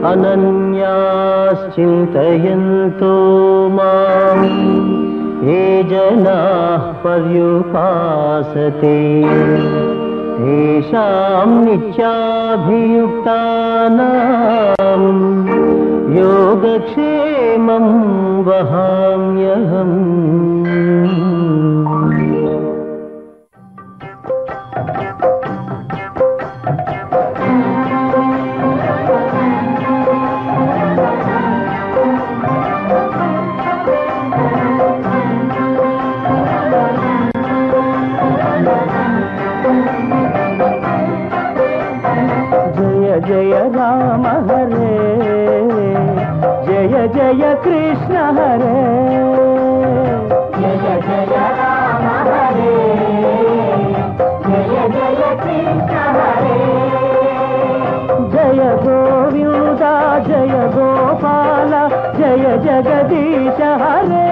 అనన్యాశ్చింతయంతో మాం ఏ జనాః పర్యుపాసతే తేషాం నిత్యాభియుక్తానాం యోగక్షేమం వహామ్యహం జయ జయ రామ హరే జయ జయ కృష్ణ హరే జయ జయ రామ హరే జయ జయ కృష్ణ హరే జయ గోవింద జయ గోపాల జయ జగదీశ హరే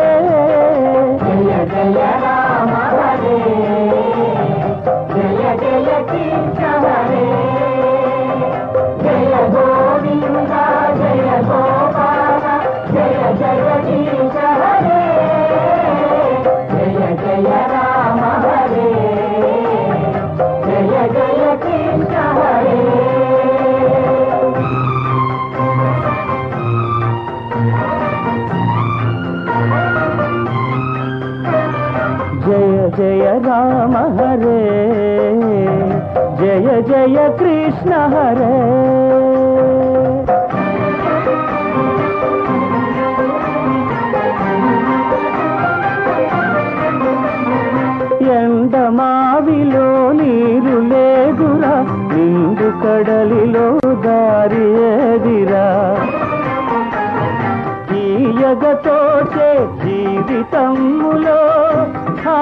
జయ జయ రామ హరే జయ జయ కృష్ణ హరే జయ గోవింద జయ గోపాల జయ జగదీశ హరే జయ జయ రామ హరే జయ జయ కృష్ణ హరే జయ జయ రామ హరే జయ జయ కృష్ణ హరే ఎండమావిలో నీరు లేదురా నిండు కడలిలో దారి ఏదిరా తీయగతోచే జీవితములో ఆ,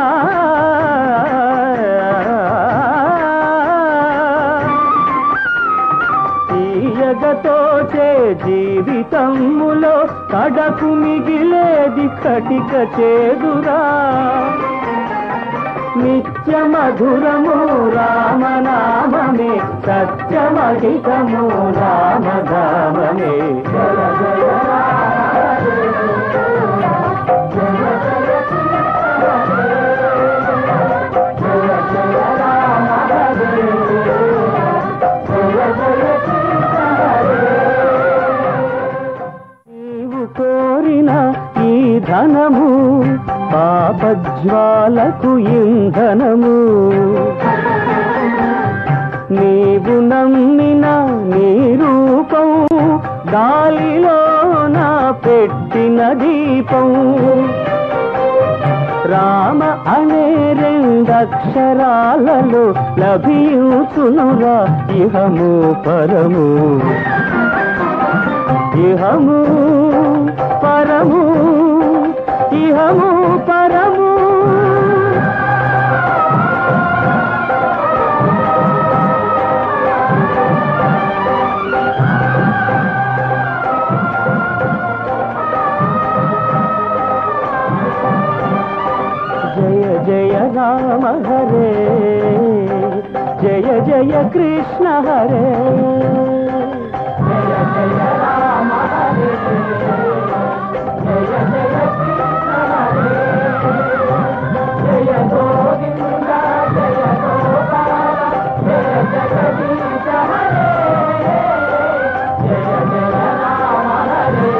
తీయగతోచే జీవితములో కడకు మిగిలేది కటిక చేదురా నిత్య మధురము రామనామమే సత్యమహితము రామధామమే జయ జయ నీవు కోరిన ఈ ధనము పాపజ్వాలకు ఇంధనము నీవు నమ్మిన నీ రూపం గాలిలో నా పెట్టిన దీపం రామ అనే రెండక్షరాలలో లభించునురా ఇహము పరము ఇహము పరము ఇహము పరము జయ జయ రామ హరే జయ జయ కృష్ణ హరే జయ జయ రామ హరే జయ జయ కృష్ణ హరే జయ గోవింద జయ గోపాల జయ జగదీశ హరే జయ జయ రామ హరే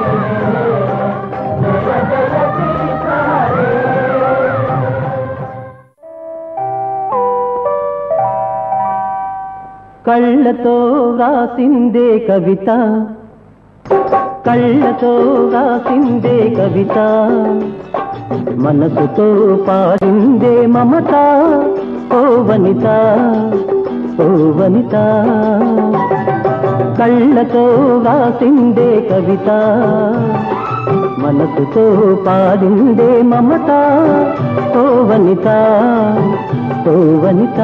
జయ జయ కృష్ణ హరే కళ్ళతో వ్రాసిందే కవిత కళ్ళతో వ్రాసిందే కవిత మనసుతో పాడిందే మమత ఓ వనిత ఓ వనిత కళ్ళతో వ్రాసిందే కవిత మనసుతో పాడిందే మమత ఓ వనిత ఓ వనిత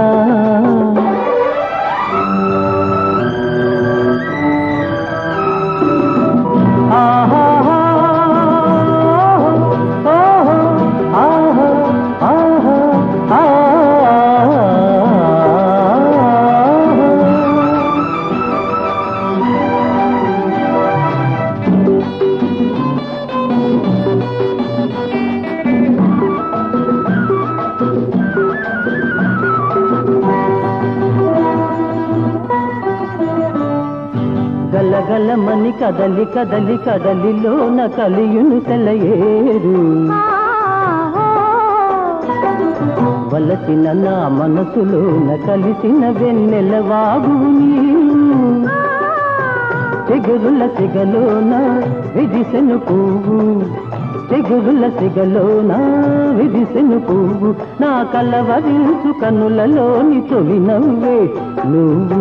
గలగలమని కదలి కదలి కదలిలోన కలియును సెలయేరు వలసిన నా మనసులోన కలిసిన వెన్నెల వాగు నీవు చెగురుల సిగలోన విదిసెను పువ్వు చెగురుల సిగలోన విదిసెను పువ్వు నా కలవరించు కనులలోని తొలి నవ్వే నువ్వు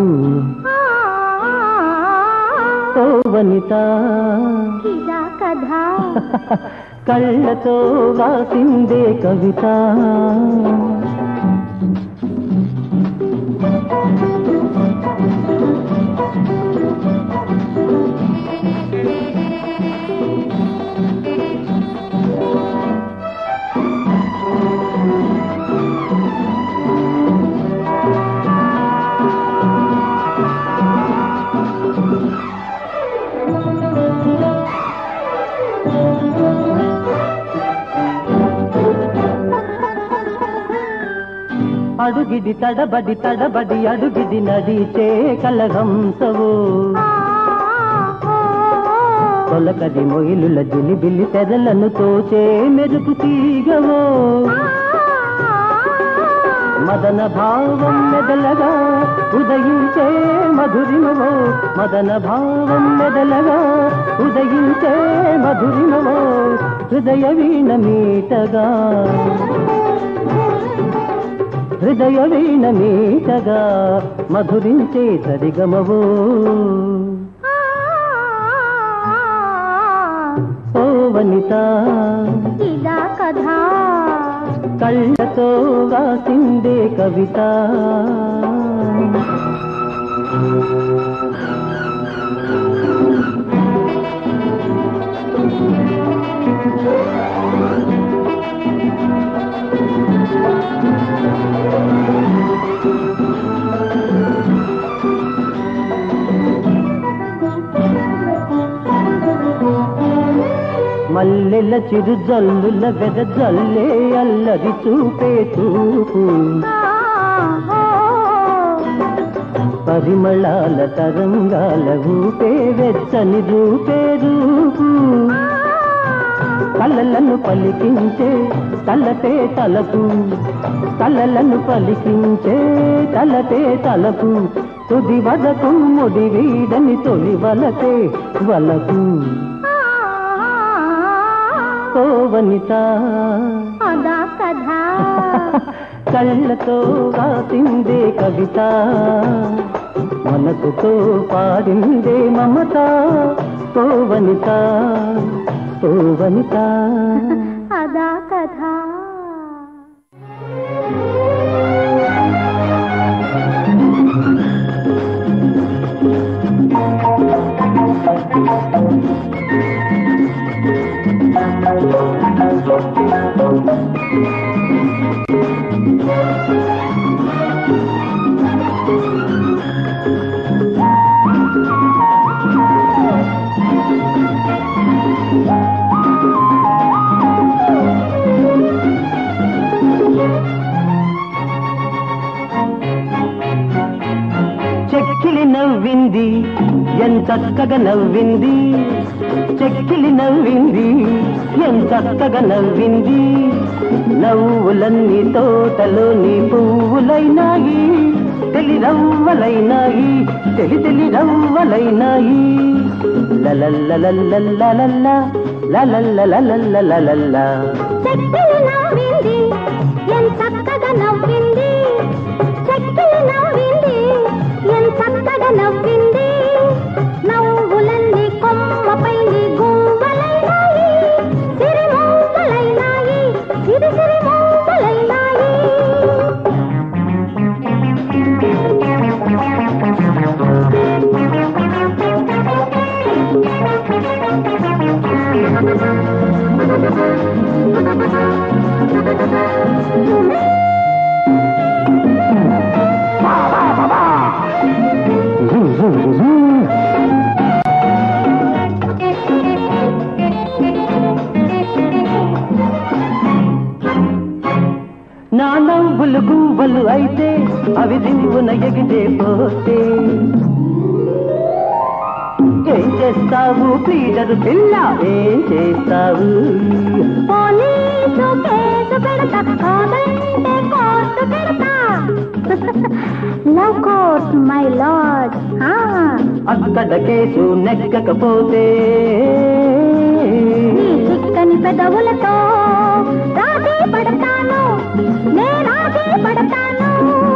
ఓ వనిత ఇదా కథ కళ్ళతో వాసిందే కవిత అడుగిది తడబడి తడబడి అడుగిది నడిచే కలహంసవు తొలకది మొయిలుల జిలిబిలి తెరలను తోచే మెరుపు తీగవో మదన భావం మెదలగా ఉదయించే మధురిమవో మదన భావం మెదలగా ఉదయించే మధురిమవో హృదయ వీణ మీటగా హృదయ వీణ మీటగా మధురించే సరిగమవో ఓ వనిత ఇదా కథ కళ్ళతో వాసిందే కవిత మల్లెల చిరు జల్లుల వెద జల్లే అల్లరి చూపే చూపు పరిమళాల తరంగాల ఊపే వెచ్చని రూపే రూపు కలలను పలికించే తలపే తలకు కలలను పలికించే తలపే తలకు తుది వదకు ముడి వీడని తొలి వలతే వలకు ఓ వనిత అదా కథ కళ్ళతో రాసిందే కవిత మనసుతో పాడిందే మమత ఓ వనిత ఓ వనిత అదా కథ చెక్కిలి నవ్వింది ఎంతక్కగా నవ్వింది చెక్కిలి నవ్వింది ఎంతక్కగా నవ్వింది నవ్వులన్నీ తోటలోని పువ్వులైనాయి తెలి రవ్వలైనాయి తెలి తెలి రవ్వలైనాయి లలల్లలల్లల్లలల్ల లలల్లలల్లలల్ల చెక్కిలి నవ్వింది ఎంతక్కగా నవ్వింది చెక్కిలి నవ్వింది ఎంతక్కగా నవ్వింది నవ్వులన్నీ కొమ్మపై గువ్వలైనాయి సిరిమూవలైనాయి సిరి సిరిమూవలైనాయి నా నవ్వులు గువ్వలు అయితే అవి దివ్వున ఎగితే పోతే చేస్తావు ప్లీడరు పిల్ల ఏం చేస్తావు పోలీసు కేసు పెడతా కాదంటే కోర్టు పెడతా లవ్ కోర్ట్ మై లార్డ్ అక్కడ కేసు నెగ్గకపోతే నీ చిక్కని పెదవులతో రాజీ పడతాను నే రాజీ పడతాను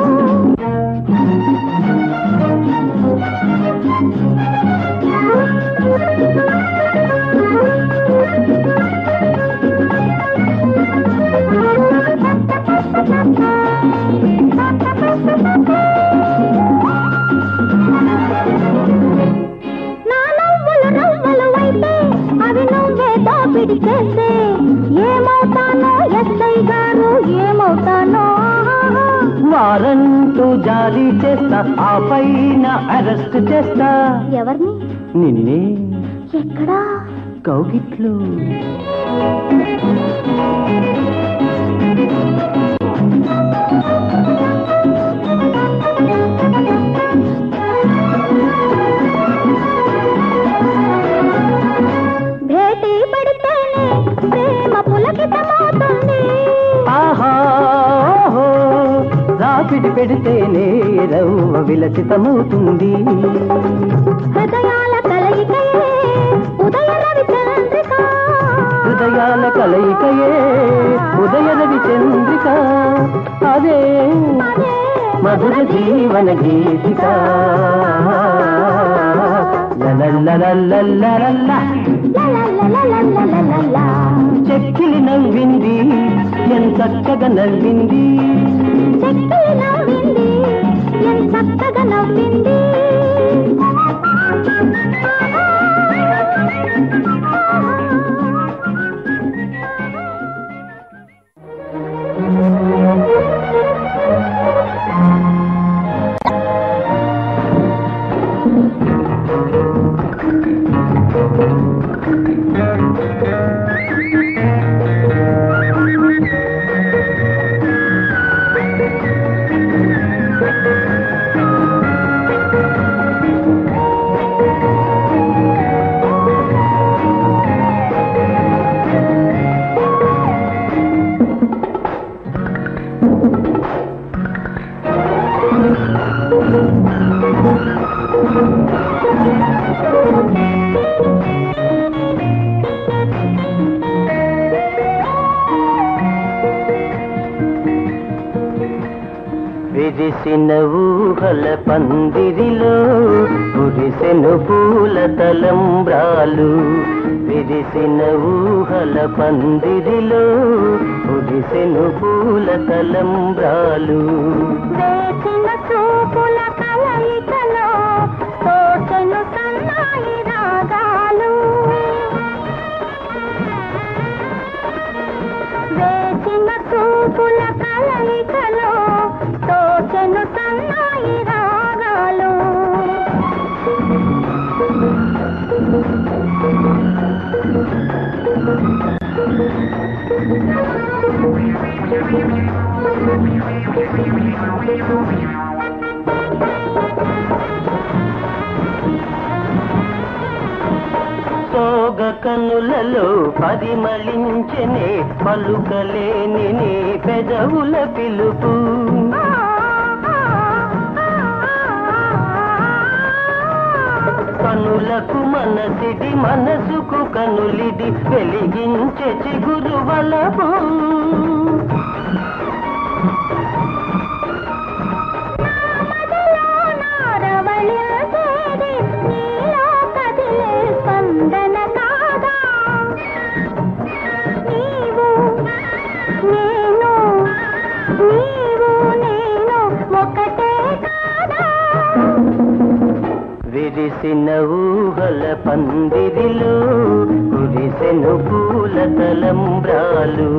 నా నవ్వులు నవ్వులు అయితే అవి నువ్వే దోపిడి చేస్తే ఏమవుతానో ఎస్ఐ గారు ఏమవుతానో వారంటూ జారీ చేస్తా ఆ పైన అరెస్ట్ చేస్తా ఎవరిని నిన్నే ఎక్కడా కౌగిట్లు భేటీ పడితేనే ప్రేమ పులకితమవుతుంది ఆహా ఓహో, రాపిడి పెడితేనే రవ్వ విలసితమవుతుంది హృదయాల కలయికయే ఉదయ రవి చంద్రిక హృదయాల కలయికయే ఉదయ రవి చంద్రిక అదే అదే మధుర జీవన గీతిక లలలలలలలల. లలలలలలలలల. చెక్కిలి నవ్వింది ఎంతక్కగా నవ్వింది చెక్కిలి నవ్వింది ఎంత చక్కగా నవ్వింది విరిసిన ఊహల పందిరిలో కురిసెను పూల తలంబ్రాలు విరిసిన ఊహల పందిరిలో కురిసెను పూల తలంబ్రాలు వేసిన చూపుల కలయికలో తోచెను సన్నాయి రాగాలు వేసిన చూపుల కలయికలో తోచెను సన్నాయి రాగాలు సోగ కనులలో పరిమళించనే పలుకలేని నీ పెదవుల పిలుపు కనులకు మనసిడి మనసుకు కనులిడి వెలిగించే చిగురు వలపు నారవళించేది నీలో కదిలే స్పందన కాదా నీవు నేను నీవు నేను ఒకటే కాదా విరిసిన ఊహల పందిరిలో కురిసెను పూల తలంబ్రాలు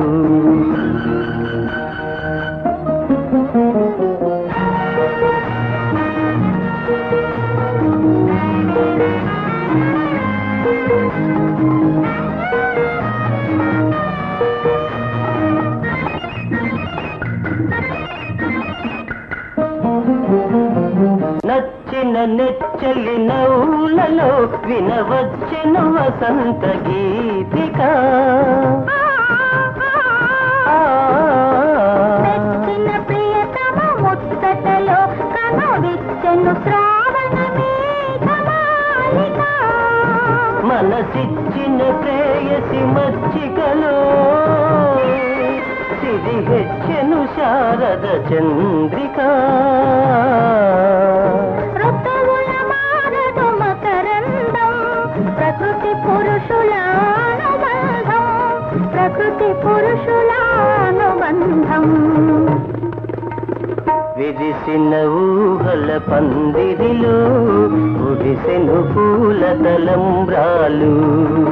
నచ్చిన నెచ్చి చెలి నవ్వులలో వినవచ్చెను వసంత గీతిక ఆ, మెచ్చిన ప్రియతమ ముచ్చటలో కనువిచ్చెను శ్రావణ మేఘమాలిక మనసిచ్చిన ప్రేయసి మచ్చికలో సిరి హెచ్చెను శారద చంద్రిక ఋతువుల మారదు మకరందం ప్రకృతి పురుషుల అనుబంధం ప్రకృతి పురుషుల అనుబంధం విరిసిన ఊహల పందిరిలో ఉడిసెను పూల తలంబ్రాలు